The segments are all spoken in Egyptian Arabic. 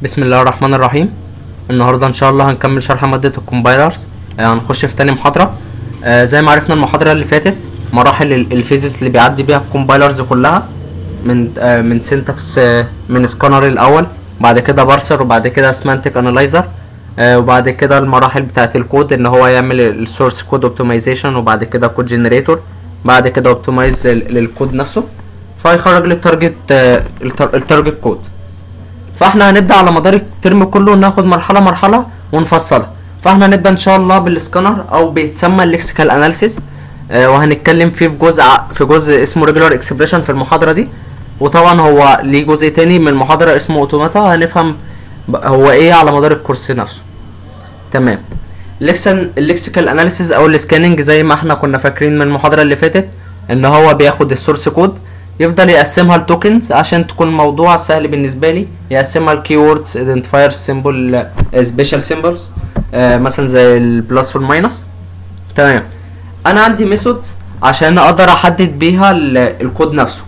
بسم الله الرحمن الرحيم النهارده ان شاء الله هنكمل شرح ماده الكومبايلرز آه، هنخش في تاني محاضره آه، زي ما عرفنا المحاضره اللي فاتت مراحل ال- الفيزيس اللي بيعدي بيها الكومبايلرز كلها من آه، من سينتاكس من سكانر الاول بعد كده بارسر وبعد كده سمانتك انالايزر وبعد كده المراحل بتاعه الكود ان هو يعمل السورس كود اوبتمايزيشن وبعد كده كود جنريتور بعد كده اوبتمايز للكود نفسه فيخرج لي التارجت آه، التار- التارجت كود فاحنا هنبدا على مدار الترم كله ناخد مرحله مرحله ونفصلها فاحنا هنبدا ان شاء الله بالسكانر او بيتسمى الليكسيكال اناليسيس وهنتكلم فيه في جزء ع- في جزء اسمه ريجولار اكسبريشن في المحاضره دي وطبعا هو ليه جزء تاني من المحاضره اسمه اوتوماتا هنفهم ب- هو ايه على مدار الكورس نفسه تمام الليكسن الليكسيكال اناليسيس او السكاننج زي ما احنا كنا فاكرين من المحاضره اللي فاتت ان هو بياخد السورس كود يفضل يقسمها لتوكنز عشان تكون الموضوع سهل بالنسبه لي يقسمها لكيوردز ايدنتيفاير سيمبل سبيشال سيمبلز مثلا زي البلس والماينس تمام انا عندي ميثودز عشان اقدر احدد بيها ال- الكود نفسه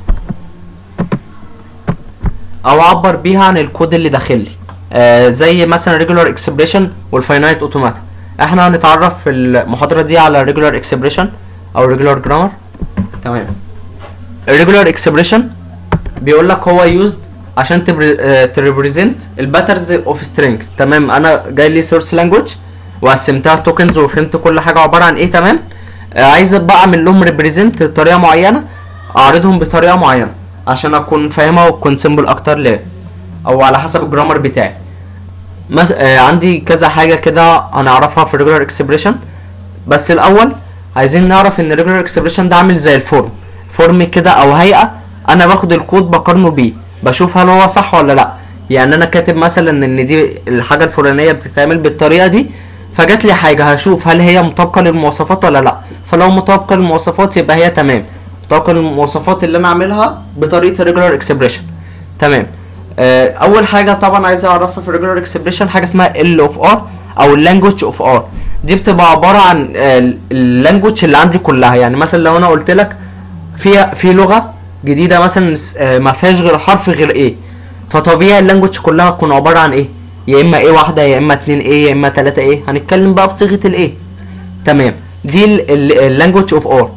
او اعبر بيها عن الكود اللي داخل لي آه زي مثلا ريجولار اكسبريشن والفاينايت اوتوماتا احنا هنتعرف في المحاضره دي على ريجولار اكسبريشن او ريجولار جرامر تمام الريجولار اكسبريشن بيقول لك هو يوزد عشان تريبريزنت الباترنز اوف سترينجز تمام انا جاي لي سورس لانجوج وقسمتها توكنز وفهمت كل حاجه عباره عن ايه تمام آه عايز بقى اعمل لهم ريبريزنت بطريقه معينه اعرضهم بطريقه معينه عشان اكون فاهمها وتكون سيمبل اكتر ليه او على حسب الجرامر بتاعي مس... آه عندي كذا حاجه كده هنعرفها في الريجولار اكسبريشن بس الاول عايزين نعرف ان الريجولار اكسبريشن ده عامل زي الفورم فورم كده او هيئه انا باخد الكود بقارنه بيه بشوف هل هو صح ولا لا يعني انا كاتب مثلا ان دي الحاجه الفلانيه بتتعمل بالطريقه دي فجات لي حاجه هشوف هل هي مطابقه للمواصفات ولا لا فلو مطابقه للمواصفات يبقى هي تمام مطابقه للمواصفات اللي انا عاملها بطريقه الريجولار اكسبريشن تمام آه، اول حاجه طبعا عايز اعرفها في الريجولار اكسبريشن حاجه اسمها ال اوف ار او اللانجوج اوف ار دي بتبقى عباره عن اللانجوج اللي عندي كلها يعني مثلا لو انا قلت لك في في لغه جديده مثلا س- آه، ما فيهاش غير حرف غير ايه فطبيعي اللانجوج كلها تكون عباره عن ايه يا اما ايه واحده يا اما اتنين ايه يا اما تلاته ايه هنتكلم بقى بصيغه الايه تمام دي اللانجوج اوف ار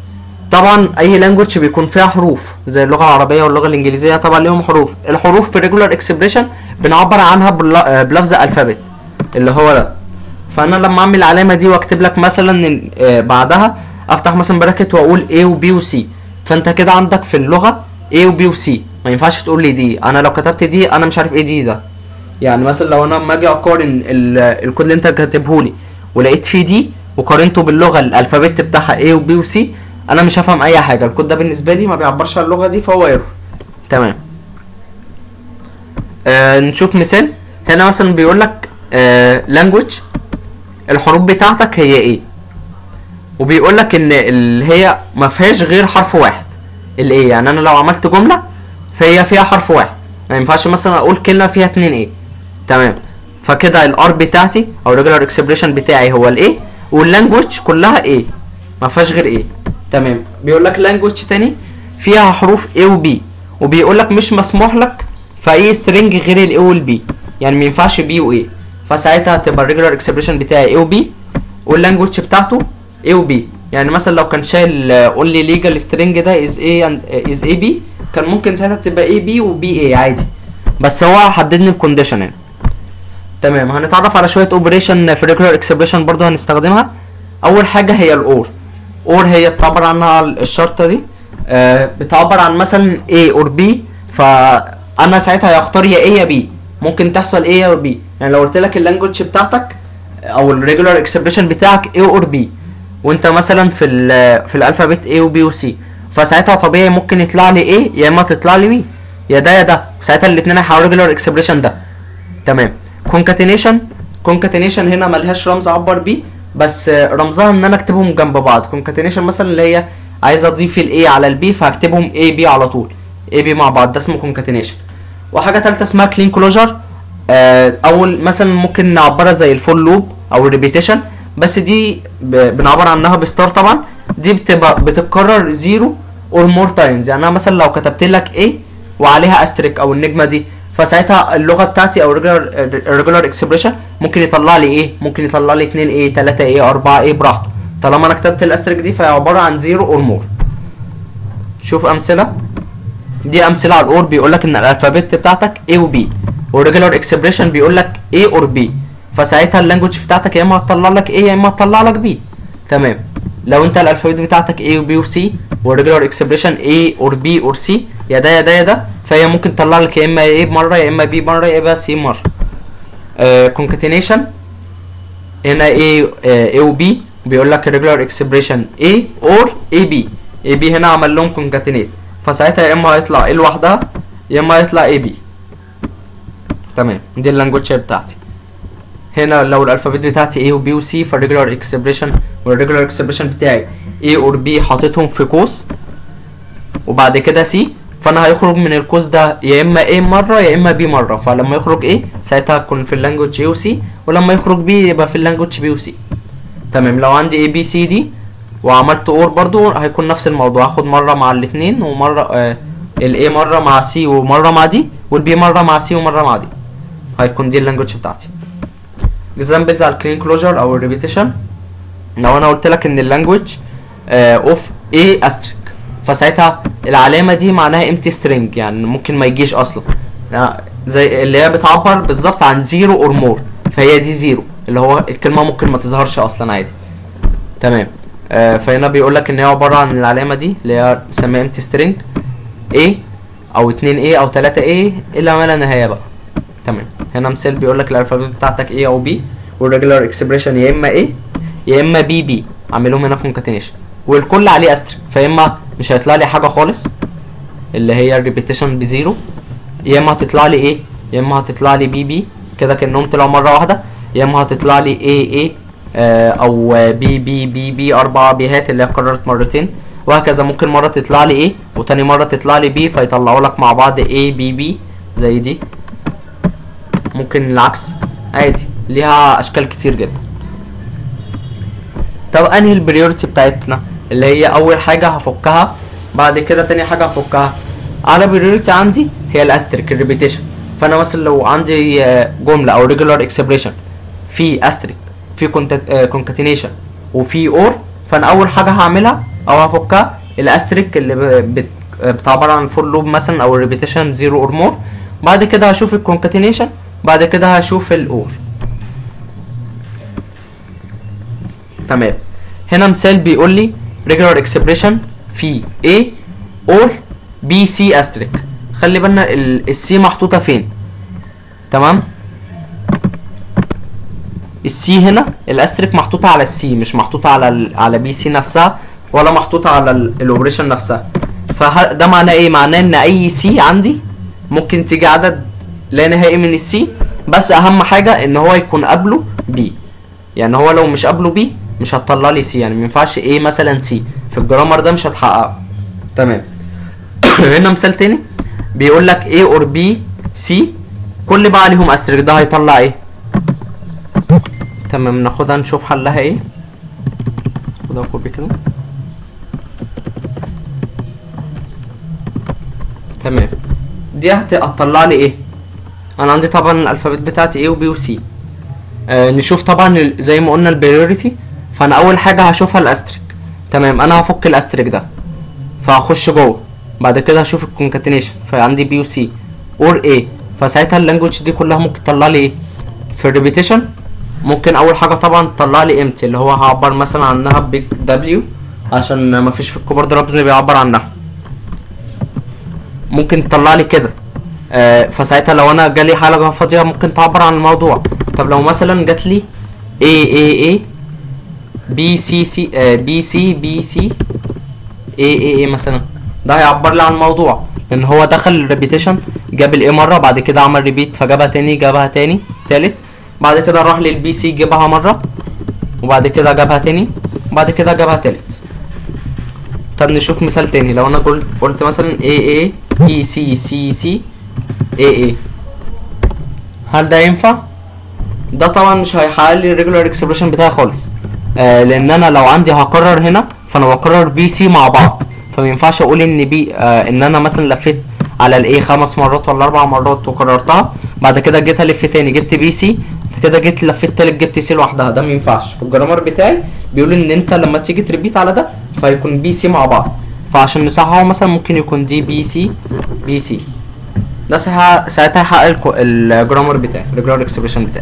طبعا اي لانجوج بيكون فيها حروف زي اللغه العربيه واللغه الانجليزيه طبعا ليهم حروف الحروف في الريجولار اكسبريشن بنعبر عنها بل- آه، بلفظ الفابت اللي هو ده فانا لما اعمل العلامه دي واكتب لك مثلا إن- آه، بعدها افتح مثلا براكت واقول A و B و C فانت كده عندك في اللغه A و B و C ما ينفعش تقول لي دي انا لو كتبت دي انا مش عارف ايه دي ده يعني مثلا لو انا لما اجي اقارن ال- الكود اللي انت كاتبه لي ولقيت فيه دي وقارنته باللغه الالفابت بتاعها A و B و C انا مش هفهم اي حاجه الكود ده بالنسبه لي ما بيعبرش عن اللغه دي فهو ايرور تمام آه نشوف مثال هنا مثلا بيقول لك آه language الحروف بتاعتك هي ايه وبيقول لك ان اللي هي ما فيهاش غير حرف واحد الايه يعني انا لو عملت جمله فهي فيها حرف واحد ما ينفعش مثلا اقول كلمه فيها اتنين ايه تمام فكده الار بتاعتي او الريجولار اكسبريشن بتاعي هو الايه واللانجوج كلها ايه ما فيهاش غير ايه تمام بيقول لك لانجوج تاني فيها حروف A و B وبيقول لك مش مسموح لك في اي سترينج غير ال A وال B يعني ما ينفعش B و A فساعتها هتبقى الريجولار اكسبريشن بتاعي A و B واللانجوج بتاعته A و B يعني مثلا لو كان شايل اونلي ليجال سترينج ده از A and از A B كان ممكن ساعتها تبقى A B و B A عادي بس هو حددني الكونديشن يعني تمام هنتعرف على شويه اوبريشن في الريجولار اكسبريشن برضو هنستخدمها اول حاجه هي الاور اور هي بتعبر عنها الشرطه دي آه بتعبر عن مثلا A اور B فانا ساعتها هختار يا A يا B ممكن تحصل A او B يعني لو قلت لك اللانجوج بتاعتك او الريجولار اكسبريشن بتاعك A اور B وانت مثلا في ال في الالفابت A و B و C فساعتها طبيعي ممكن يطلع لي A يا اما تطلع لي B يا ده يا ده ساعتها الاثنين هيحولوا ريجولار اكسبريشن ده تمام كونكاتينيشن كونكاتينيشن هنا ملهاش رمز اعبر بيه بس آه، رمزها ان انا اكتبهم جنب بعض كونكاتينيشن مثلا اللي هي عايز اضيف الاي على البي فهكتبهم اي بي على طول اي بي مع بعض ده اسمه كونكاتينيشن وحاجه ثالثه اسمها كلين كلوجر اول مثلا ممكن نعبرها زي الفول لوب او الريبيتيشن بس دي ب- بنعبر عنها بستار طبعا دي بتبقى بتتكرر زيرو اور مور تايمز يعني انا مثلا لو كتبت لك ايه وعليها استريك او النجمه دي فساعتها اللغه بتاعتي او الريجولار اكسبريشن ممكن يطلع لي ايه ممكن يطلع لي 2 ايه 3 ايه 4 ايه براحته طالما انا كتبت الاستريك دي فهي عباره عن زيرو اور مور شوف امثله دي امثله على الاور بيقول لك ان الالفابت بتاعتك A و B والريجولار اكسبريشن بيقول لك A اور B فساعتها اللانجوج بتاعتك يا اما هتطلع لك A يا اما هتطلع لك B تمام لو انت الالفابت بتاعتك A و B و C والريجولار اكسبريشن A اور B اور C يا ده يا ده يا ده فهي ممكن تطلع لك يا اما A مره يا اما B مره يا اما C مره كونكاتينيشن هنا A آه، A و B بيقول لك الريجولار اكسبريشن A اور AB AB هنا عمل لهم كونكاتينيت فساعتها يا اما هيطلع A لوحدها يا اما هيطلع AB تمام دي اللانجوج بتاعتي هنا لو الالفابت بتاعتي A و B و C فالريجولار اكسبريشن والريجولار اكسبريشن بتاعي A اور B حاططهم في قوس وبعد كده C فانا هيخرج من القوس ده يا اما A مره يا اما B مره فلما يخرج A ساعتها هتكون في اللانجوج A و C ولما يخرج B يبقى في اللانجوج B و C تمام لو عندي A B C D وعملت اور برضو هيكون نفس الموضوع هاخد مره مع الاثنين ومره آه ال A مره مع C ومره مع دي وال B مره مع C ومره مع دي هيكون دي اللانجوج بتاعتي examples على الكلين كلوجر او الريبيتيشن لو انا قلت لك ان اللانجوج اوف A استريك فساعتها العلامه دي معناها empty string يعني ممكن ما يجيش اصلا يعني زي اللي هي بتعبر بالظبط عن زيرو اور مور فهي دي زيرو اللي هو الكلمه ممكن ما تظهرش اصلا عادي تمام آه فهنا بيقول لك ان هي عباره عن العلامه دي اللي هي بنسميها empty string A او 2 A او 3 A الى ما لا نهايه بقى تمام هنا مثال بيقول لك الالفابت بتاعتك A او B والريجولار اكسبريشن يا اما A يا اما بي بي اعملهم هنا كونكاتينيشن والكل عليه استريك فيا اما مش هيطلع لي حاجه خالص اللي هي الريبيتيشن بزيرو يا اما هتطلع لي ايه يا اما هتطلع لي بي بي كده كانهم طلعوا مره واحده يا اما هتطلع لي اي اي او بي بي بي بي اربع بيهات اللي هي اتكررت مرتين وهكذا ممكن مره تطلع لي ايه وتاني مره تطلع لي بي فيطلعوا لك مع بعض اي بي بي زي دي ممكن العكس عادي ليها اشكال كتير جدا طب انهي البريورتي بتاعتنا اللي هي اول حاجه هفكها بعد كده تاني حاجه هفكها اعلى بريورتي عندي هي الاستريك الريبيتيشن فانا مثلا لو عندي آه، جمله او ريجولار اكسبريشن في استريك في كونكاتينيشن وفي اور فانا اول حاجه هعملها او هفكها الاستريك اللي ب- بت- بتعبر عن فور لوب مثلا او الريبيتيشن زيرو اور مور بعد كده هشوف الكونكاتينيشن بعد كده هشوف الاور تمام هنا مثال بيقول لي regular expression في A or B C asterisk خلي بالنا السي محطوطة فين تمام السي هنا الاستريك محطوطة على السي مش محطوطة على ال على بي سي نفسها ولا محطوطة على الاوبريشن نفسها فده معناه ايه معناه ان اي سي عندي ممكن تيجي عدد لا نهائي من السي بس اهم حاجة ان هو يكون قبله بي يعني هو لو مش قبله بي مش هتطلع لي سي يعني ما ينفعش ايه مثلا سي في الجرامر ده مش هتحققه تمام هنا مثال تاني بيقول لك A اور B C كل بقى عليهم استريك ده هيطلع ايه تمام ناخدها نشوف حلها ايه خدها كوبي كده تمام دي هت- هتطلع لي ايه انا عندي طبعا الالفابت بتاعتي A و B و C آه نشوف طبعا ال- زي ما قلنا البريوريتي فانا اول حاجه هشوفها الاستريك تمام انا هفك الاستريك ده فهخش جوه بعد كده هشوف الكونكاتينيشن فعندي بي وسي اور اي فساعتها اللانجوج دي كلها ممكن تطلع لي ايه في الريبيتيشن ممكن اول حاجه طبعا تطلع لي امتي اللي هو هعبر مثلا عنها بيج دبليو عشان ما فيش في الكيبورد رمز اللي بيعبر عنها ممكن تطلع لي كده آه فساعتها لو انا جالي حلقه فاضيه ممكن تعبر عن الموضوع طب لو مثلا جات لي اي اي اي بي سي سي بي سي بي سي اي اي اي مثلا ده هيعبر لي عن الموضوع لان هو دخل الريبيتيشن جاب الاي مره بعد كده عمل ريبيت فجابها تاني جابها تاني تالت بعد كده راح للبي سي جابها مره وبعد كده جابها تاني وبعد كده جابها تالت طب نشوف مثال تاني لو انا قلت قلت مثلا اي اي بي سي سي سي اي اي هل ده ينفع ده طبعا مش هيحقق لي الريجولار اكسبريشن بتاعي خالص آه لان انا لو عندي هكرر هنا فانا بكرر بي سي مع بعض فما ينفعش اقول ان بي آه ان انا مثلا لفيت على الايه خمس مرات ولا اربع مرات وكررتها بعد كده جيت الف تاني جبت بي سي كده جيت لفيت تالت جبت سي لوحدها ده ما ينفعش في الجرامر بتاعي بيقول ان انت لما تيجي تريبيت على ده فيكون بي سي مع بعض فعشان نصححه مثلا ممكن يكون دي بي سي بي سي ده ساعتها ساعتها هيحقق الجرامر بتاعي الريجولار اكسبريشن بتاعي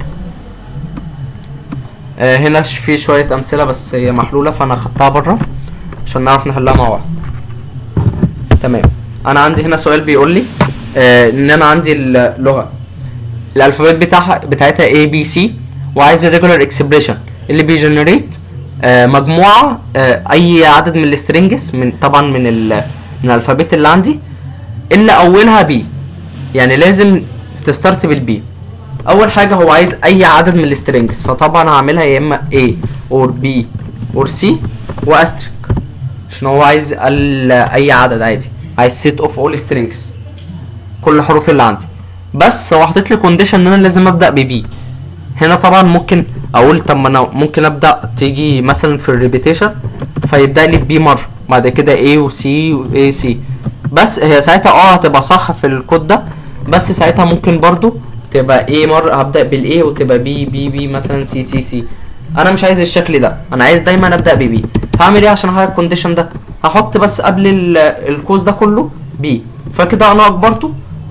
آه هنا ش- في شوية أمثلة بس هي محلولة فأنا خدتها بره عشان نعرف نحلها مع بعض تمام أنا عندي هنا سؤال بيقول لي آه إن أنا عندي اللغة الألفابet بتاعها بتاعتها A B C وعايز الريجولار اكسبريشن اللي بيجنريت آه مجموعة آه أي عدد من السترينجز من طبعا من ال من الألفابet اللي عندي إلا أولها B يعني لازم تستارت بالبي اول حاجه هو عايز اي عدد من السترينجز فطبعا هعملها يا اما A اور B اور C واستريك عشان هو عايز ال- اي عدد عادي عايز set اوف اول strings كل الحروف اللي عندي بس هو حاطط لي كونديشن ان انا لازم ابدا ببي هنا طبعا ممكن اقول طب ما انا ممكن ابدا تيجي مثلا في الريبيتيشن فيبدا لي بي مره بعد كده A و C و A C بس هي ساعتها اه هتبقى صح في الكود ده بس ساعتها ممكن برضو تبقى A مره هبدا بالاي وتبقى بي بي بي مثلا سي سي سي انا مش عايز الشكل ده انا عايز دايما ابدا ببي هعمل ايه عشان احقق الكونديشن ده هحط بس قبل ال- القوس ده كله بي فكده انا اجبرته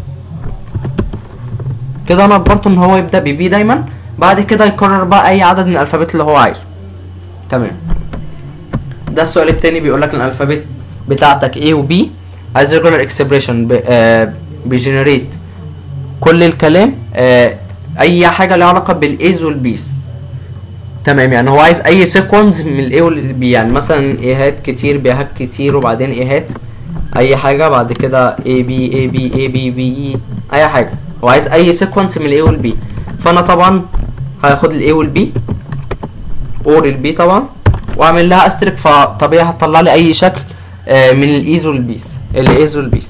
كده انا اجبرته ان هو يبدا ببي دايما بعد كده يكرر بقى اي عدد من الالفابت اللي هو عايزه تمام ده السؤال التاني بيقول لك الالفابت بتاعتك A و B عايز regular expression ب- آه بيجنريت كل الكلام آه اي حاجه ليها علاقه بالايز والبيز تمام يعني هو عايز اي سيكونس من الاي والبي يعني مثلا ايهات كتير بيهات كتير وبعدين ايهات اي حاجه بعد كده اي بي اي بي اي بي بي اي اي حاجه هو عايز اي سيكونس من الاي والبي فانا طبعا هاخد الاي والبي اور البي طبعا واعمل لها استرك فطبيعي هتطلع لي اي شكل آه، من الايز والبيز الايز والبيز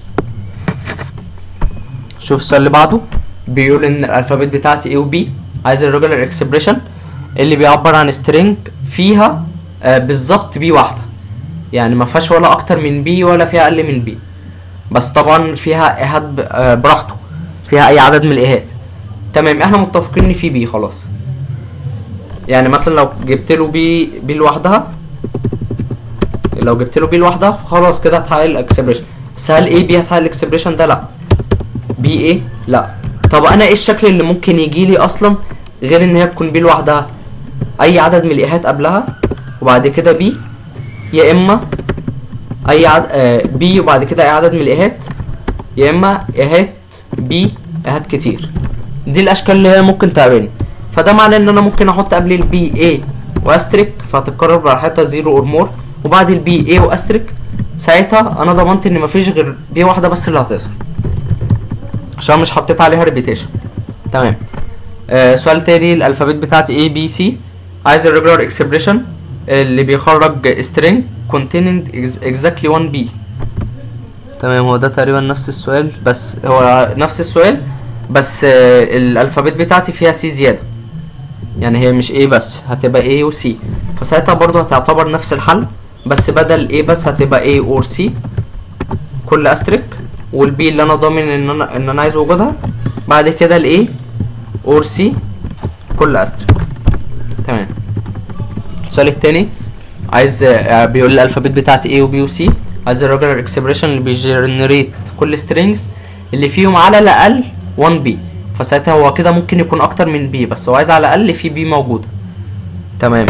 شوف السؤال اللي بعده بيقول ان الالفابت بتاعتي A و B عايز الريجولار اكسبريشن اللي بيعبر عن سترينج فيها آه بالظبط بي واحده يعني ما فيهاش ولا اكتر من بي ولا فيها اقل من بي بس طبعا فيها ايهات ب- آه براحته فيها اي عدد من الايهات تمام احنا متفقين ان في بي خلاص يعني مثلا لو جبت له بي بي لوحدها لو جبت له بي لوحدها خلاص كده هتحقق الاكسبريشن بس هل ايه بي هتحقق الاكسبريشن ده لا بي ايه لا طب انا ايه الشكل اللي ممكن يجي لي اصلا غير ان هي تكون بي لوحدها اي عدد من الايهات قبلها وبعد كده بي يا اما اي عدد آه بي وبعد كده اي عدد من الايهات يا اما ايهات بي ايهات كتير دي الاشكال اللي هي ممكن تقابلني فده معناه ان انا ممكن احط قبل البي اي واستريك فهتتكرر براحتها زيرو اور مور وبعد البي اي واستريك ساعتها انا ضمنت ان مفيش غير بي واحده بس اللي هتظهر عشان مش حطيت عليها ريبيتيشن تمام آه سؤال تاني الالفابت بتاعتي A B C عايز الريجولار اكسبريشن اللي بيخرج string containing ex- exactly one B تمام هو ده تقريبا نفس السؤال بس هو نفس السؤال بس آه الالفابت بتاعتي فيها C زيادة يعني هي مش A بس هتبقى A و C فساعتها برضو هتعتبر نفس الحل بس بدل A بس هتبقى A or C كل استريك والبي اللي انا ضامن ان انا ان انا عايز وجودها بعد كده الاي اور سي كل استريك تمام السؤال التاني عايز آه، بيقول لي الالفابت بتاعتي A و B و C عايز الريجولار اكسبريشن اللي بيجنريت كل سترينجز اللي فيهم على الاقل 1 بي فساعتها هو كده ممكن يكون اكتر من بي بس هو عايز على الاقل في بي موجوده تمام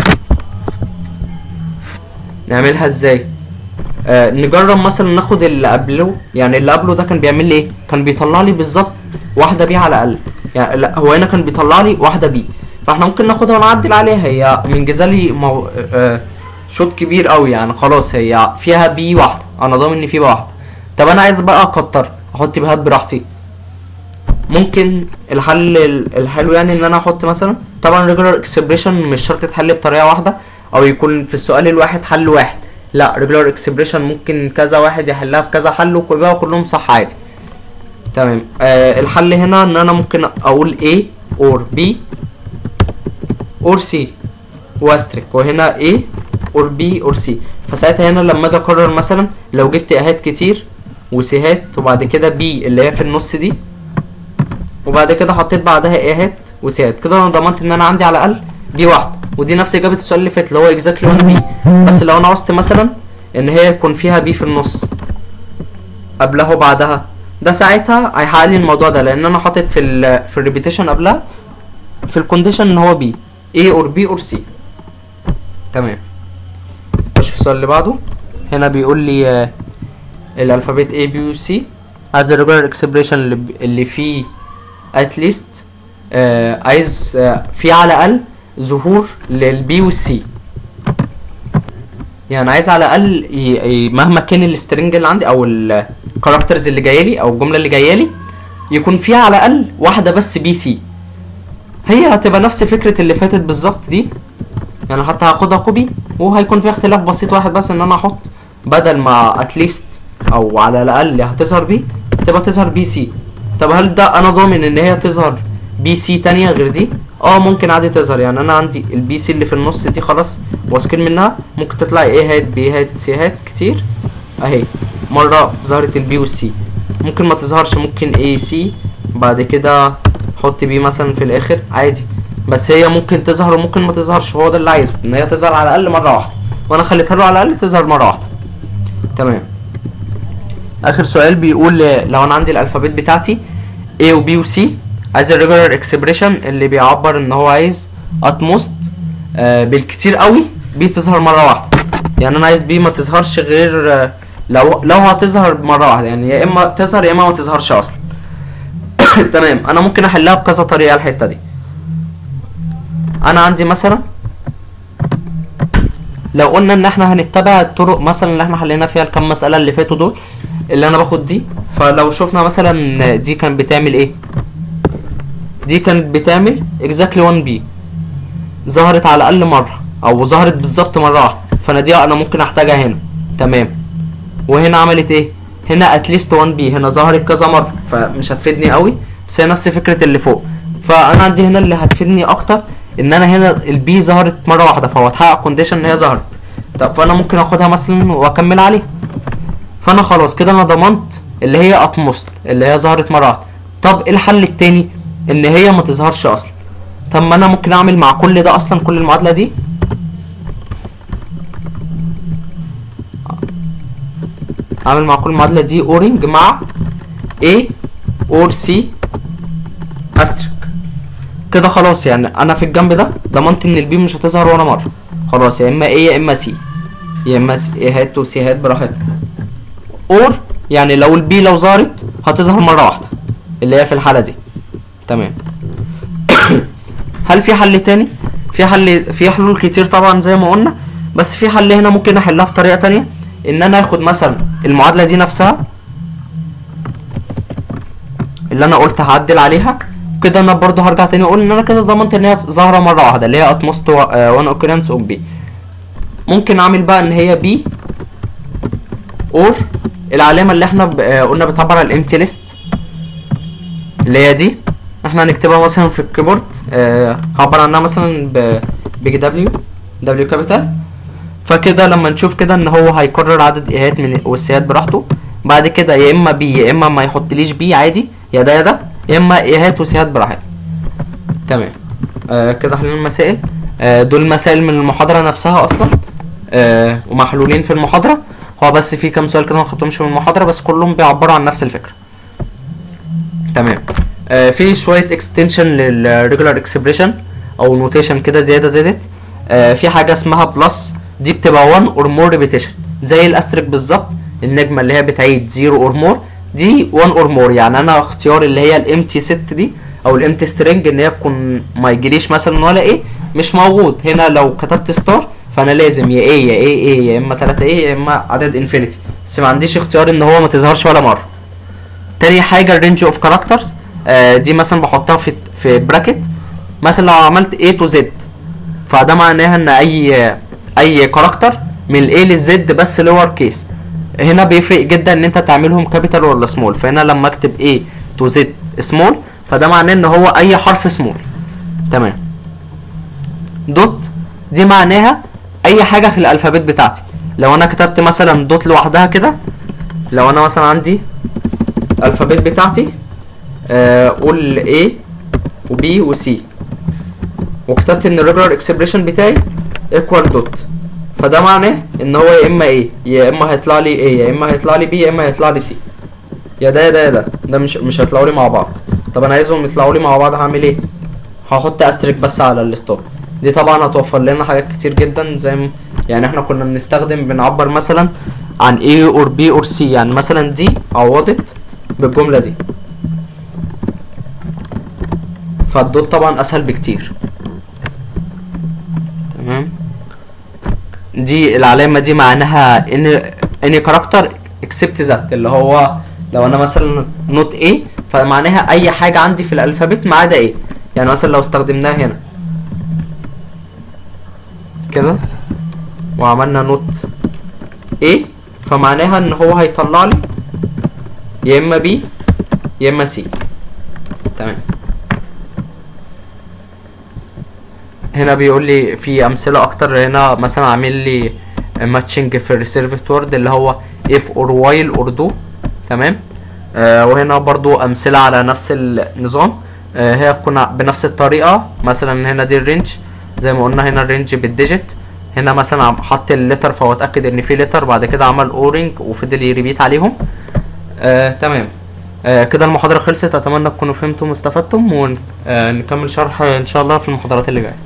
نعملها ازاي آه نجرب مثلا ناخد اللي قبله يعني اللي قبله ده كان بيعمل لي ايه كان بيطلع لي بالظبط واحده بي على الاقل يعني لا هو هنا كان بيطلع لي واحده بي فاحنا ممكن ناخدها ونعدل عليها هي منجزه لي مو... آه شوط كبير قوي يعني خلاص هي فيها بي واحده انا ضامن ان في بي واحده طب انا عايز بقى اكتر احط بيهات براحتي ممكن الحل ال- الحلو يعني ان انا احط مثلا طبعا ريجولار اكسبريشن مش شرط تحل بطريقه واحده او يكون في السؤال الواحد حل واحد لا ريجولار اكسبريشن ممكن كذا واحد يحلها بكذا حل وكلها كلهم صح عادي تمام آه الحل هنا ان انا ممكن اقول A or B or C واسترك وهنا A or B or C فساعتها هنا لما اجي اقرر مثلا لو جبت اهات كتير وسيهات وبعد كده بي اللي هي في النص دي وبعد كده حطيت بعدها ايهات وسيهات كده انا ضمنت ان انا عندي على الاقل بي واحده ودي نفس اجابه السؤال اللي فات اللي هو اكزاكتلي 1 بي بس لو انا عوزت مثلا ان هي يكون فيها بي في النص قبلها وبعدها ده ساعتها هيحقق لي الموضوع ده لان انا حاطط في ال في الريبيتيشن قبلها في الكونديشن ان هو بي A اور B اور C تمام نخش في السؤال اللي بعده هنا بيقول لي آه، الالفابet A B و C عايز الريجولار اكسبريشن اللي, ب- اللي فيه at least آه عايز آه فيه على الاقل ظهور للبي والسي يعني عايز على الاقل ي- ي- مهما كان السترنج اللي عندي او الكاركترز اللي جايه لي او الجمله اللي جايه لي يكون فيها على الاقل واحده بس بي سي هي هتبقى نفس فكره اللي فاتت بالظبط دي يعني حتى هاخدها كوبي وهيكون فيها اختلاف بسيط واحد بس ان انا احط بدل ما اتليست او على الاقل هتظهر بي تبقى تظهر بي سي طب هل ده انا ضامن ان هي تظهر بي سي تانية غير دي اه ممكن عادي تظهر يعني انا عندي البي سي اللي في النص دي خلاص واثقين منها ممكن تطلع ايه هات بي هات سي هات كتير اهي مرة ظهرت البي والسي ممكن ما تظهرش ممكن اي سي بعد كده حط بي مثلا في الاخر عادي بس هي ممكن تظهر وممكن ما تظهرش هو ده اللي عايزه ان هي تظهر على الاقل مره واحده وانا خليتها له على الاقل تظهر مره واحده تمام اخر سؤال بيقول آه، لو انا عندي الالفابيت بتاعتي A و B و C عايز الريجولار اكسبريشن اللي بيعبر ان هو عايز اتموست آه بالكتير قوي B تظهر مره واحده يعني انا عايز B ما تظهرش غير آه لو لو هتظهر مره واحده يعني يا اما تظهر يا اما ما تظهرش اصلا تمام انا ممكن احلها بكذا طريقه الحته دي انا عندي مثلا لو قلنا ان احنا هنتبع الطرق مثلا اللي احنا حلينا فيها الكام مساله اللي فاتوا دول اللي انا باخد دي فلو شفنا مثلا دي كانت بتعمل ايه دي كانت بتعمل exactly 1 بي ظهرت على الاقل مره او ظهرت بالظبط مره واحده فانا دي انا ممكن احتاجها هنا تمام وهنا عملت ايه هنا اتليست 1 بي هنا ظهرت كذا مره فمش هتفيدني قوي بس هي نفس فكره اللي فوق فانا عندي هنا اللي هتفيدني اكتر ان انا هنا البي ظهرت مره واحده فهو اتحقق كونديشن ان هي ظهرت طب فانا ممكن اخدها مثلا واكمل عليها فانا خلاص كده انا ضمنت اللي هي اتموست اللي هي ظهرت مره واحده طب ايه الحل التاني ان هي ما تظهرش اصلا طب ما انا ممكن اعمل مع كل ده اصلا كل المعادله دي اعمل مع كل المعادله دي اورنج مع A اور C استرك كده خلاص يعني انا في الجنب ده ضمنت ان البي مش هتظهر ولا مره خلاص يا اما A يا اما C يا اما A هات وسي هات براحتك اور يعني لو البي لو ظهرت هتظهر مره واحده اللي هي في الحاله دي تمام هل في حل تاني في حل في حلول كتير طبعا زي ما قلنا بس في حل هنا ممكن احلها بطريقه تانية ان انا اخد مثلا المعادله دي نفسها اللي انا قلت هعدل عليها كده انا برضو هرجع تاني اقول ان انا كده ضمنت ان هي ظاهره مره واحده اللي هي اتموست وان اوكرنس اوف بي ممكن اعمل بقى ان هي بي اور العلامه اللي احنا ب- آه، قلنا بتعبر عن الامتي ليست اللي هي دي احنا هنكتبها مثلا في الكيبورد آه، هعبر عنها مثلا ب بيج دبليو دبليو كابيتال فكده لما نشوف كده ان هو هيكرر عدد ايهات من والسيات براحته بعد كده يا اما بي يا اما ما يحطليش بي عادي يا ده يا ده يا اما ايهات وسيات براحته تمام آه كده حلينا المسائل آه دول مسائل من المحاضره نفسها اصلا آه ومحلولين في المحاضره هو بس في كام سؤال كده ما خدتهمش من المحاضره بس كلهم بيعبروا عن نفس الفكره تمام آه في شويه اكستنشن للريجولار اكسبريشن او نوتيشن كده زياده زادت آه في حاجه اسمها بلس دي بتبقى 1 اور مور ريبيتيشن زي الاستريك بالظبط النجمه اللي هي بتعيد 0 اور مور دي 1 اور مور يعني انا اختيار اللي هي الامتي ست دي او الامتي سترينج ان هي تكون ما يجيليش مثلا ولا ايه مش موجود هنا لو كتبت ستار فانا لازم يا ايه يا ايه ايه يا اما 3 ايه يا اما عدد انفينيتي بس ما عنديش اختيار ان هو ما تظهرش ولا مره تاني حاجه الرينج اوف كاركترز دي مثلا بحطها في في براكت مثلا لو عملت A تو Z فده معناها ان اي اي كاركتر من ال A لل Z بس لور كيس هنا بيفرق جدا ان انت تعملهم كابيتال ولا سمول فهنا لما اكتب A تو Z سمول فده معناه ان هو اي حرف سمول تمام دوت دي معناها اي حاجه في الالفابيت بتاعتي لو انا كتبت مثلا دوت لوحدها كده لو انا مثلا عندي الفابيت بتاعتي آه، قول A و B و C وكتبت ان الريجولار اكسبريشن بتاعي ايكوال دوت فده معناه ان هو يا اما A يا اما هيطلع لي A يا اما هيطلع لي B يا اما هيطلع لي C يا ده يا ده يا ده ده مش مش هيطلعوا لي مع بعض طب انا عايزهم يطلعوا لي مع بعض هعمل ايه هحط استريك بس على الستار دي طبعا هتوفر لنا حاجات كتير جدا زي ما يعني احنا كنا بنستخدم بنعبر مثلا عن A or B or C يعني مثلا دي عوضت بالجملة دي فالدوت طبعا اسهل بكتير تمام دي العلامة دي معناها ان اني كاركتر اكسبت ذات اللي هو لو انا مثلا نوت A فمعناها اي حاجة عندي في الالفابت ما عدا A يعني مثلا لو استخدمناها هنا كده وعملنا نوت A فمعناها ان هو هيطلع لي يا اما B يا اما C تمام هنا بيقول لي في امثله اكتر هنا مثلا عامل لي ماتشنج في الريسيرفد وورد اللي هو if or while or do تمام آه وهنا برضو امثله على نفس النظام آه هي تكون بنفس الطريقه مثلا هنا دي الرينج زي ما قلنا هنا الرينج بالديجيت هنا مثلا عم- حط اللتر فهو اتاكد ان في لتر بعد كده عمل اورنج وفضل يريبيت عليهم آه تمام آه كده المحاضره خلصت اتمنى تكونوا فهمتم واستفدتم ونكمل شرح ان شاء الله في المحاضرات اللي جايه